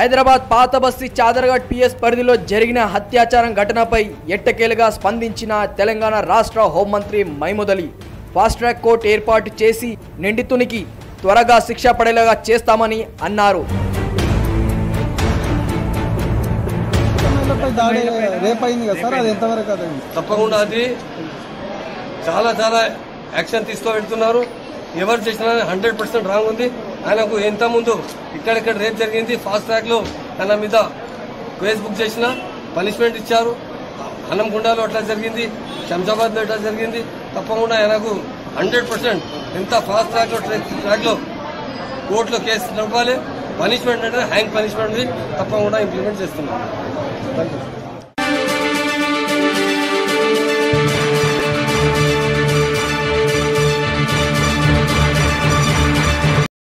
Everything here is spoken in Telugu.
హైదరాబాద్ పాత బస్తీ చాదర్ఘట్ పిఎస్ పరిధిలో జరిగిన అత్యాచారం ఘటనపై ఎట్టకేలుగా స్పందించిన తెలంగాణ రాష్ట్ర హోంమంత్రి Mahmood Ali fast track court ఏర్పాటు చేసి నిందితునికి త్వరగా శిక్ష పడేలాగా చేస్తామని అన్నారు పై దాడి రేప్ అయింది కదా సార్ అది ఎంతవరకు అదండి తప్పకుండా అది చాలా చాలా యాక్షన్ తీసుకోబెడుతున్నారు ఎవరు చేసినా హండ్రెడ్ పర్సెంట్ రాంగ్ ఉంది ఆయనకు ఎంత ముందు ఇక్కడిక్కడ రేప్ జరిగింది ఫాస్ట్ ట్రాక్ లో ఆయన మీద కేసు బుక్ చేసిన పనిష్మెంట్ ఇచ్చారు హనంగుండాలో అట్లా జరిగింది శంషాబాద్ లో అట్లా జరిగింది తప్పకుండా ఆయనకు హండ్రెడ్ పర్సెంట్ ఎంత ఫాస్ట్ ట్రాక్ లో ట్రాక్ లో కోర్టులో కేసు నడపాలి పనిష్మెంట్ అంటే హ్యాంగ్ పనిష్మెంట్ తప్పకుండా ఇంప్లిమెంట్ చేస్తున్నాం థ్యాంక్ యూ